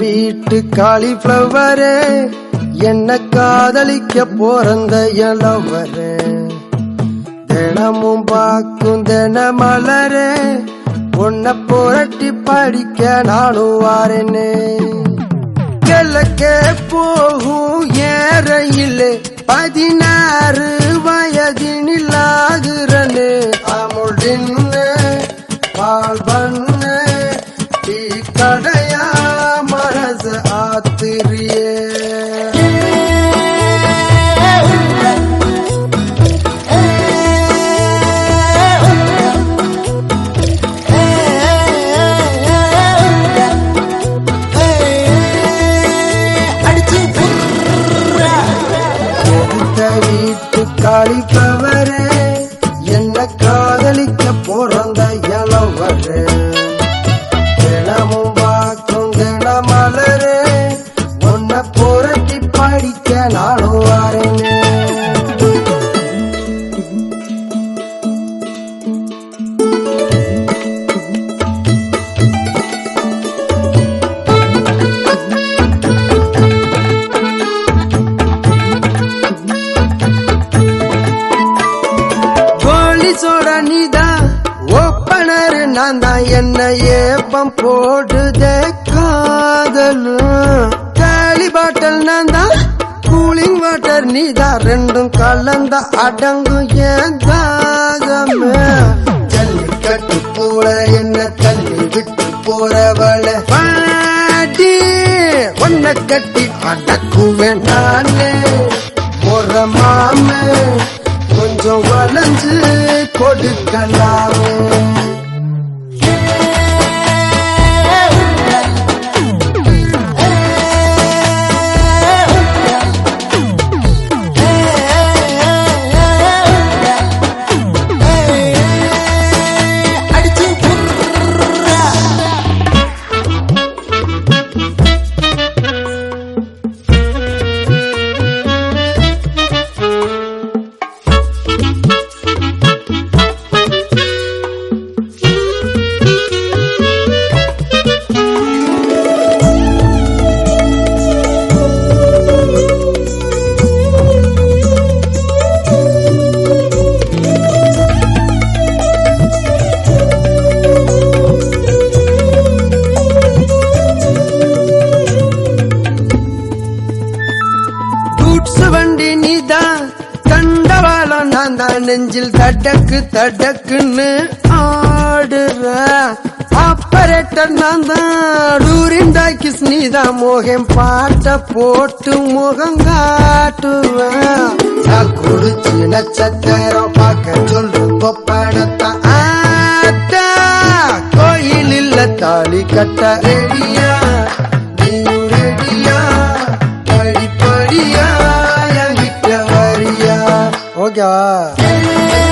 வீட்டு காலிஃப்ளவரே என்ன காதலிக்க போறந்த இளவரே தினமும் பார்க்கும் தின மலரே உன்னை புரட்டி படிக்க நானும் வாரேனே கிழக்கே போகும் ஏறையிலே பதினாறு வயதினில் ஆகுறனே அமுடின்னு பால் பண்ணு டீ கடையா மனசு ஆத்திரியே எடுத்த வீட்டு காளிப்பவரே என்ன காதலிக்க பிறந்த இளவரே தினமும் பார்க்கும் தினமலரே உன்னை புரட்டி படிக்க நானும் வரேனே போலீஸோட நீதான் ஒப்பனர் நான் தான் என்ன ஏப்பம் போடுதே காதலு காலி பாட்டல் நான் தான் கூலிங் வாட்டர் நீதான் ரெண்டும் கலந்த அடங்கும் ஏன் தாகமே ஜல்லிக்கட்டு போல என்ன தள்ளி விட்டு போறவள பாட்டி உன்னை கட்டி அடக்குவேன் நானே போற மாமே கொஞ்சம் வளைஞ்சு கொடுக்கலாமே கூட்ஸ் வண்டி நீதான் கண்டவாளம் நான் தான் நெஞ்சில் தடக்கு தடக்குன்னு ஆடுற ஆப்பரேட்டர் நான் தான் டூரின் டாக்கிஸ் நீதான் மோகம் பாட்ட போட்டு முகம் காட்டுவேன் நான் குடிச்சு நட்சத்திரம் பார்க்க சொல்லும் படத்தான் ஆட்டா கோயில் இல்ல தாலி கட்ட ரெடியா நீயும் ரெடியா படிப்படியா என்கிட்ட வரியா ஓகேவா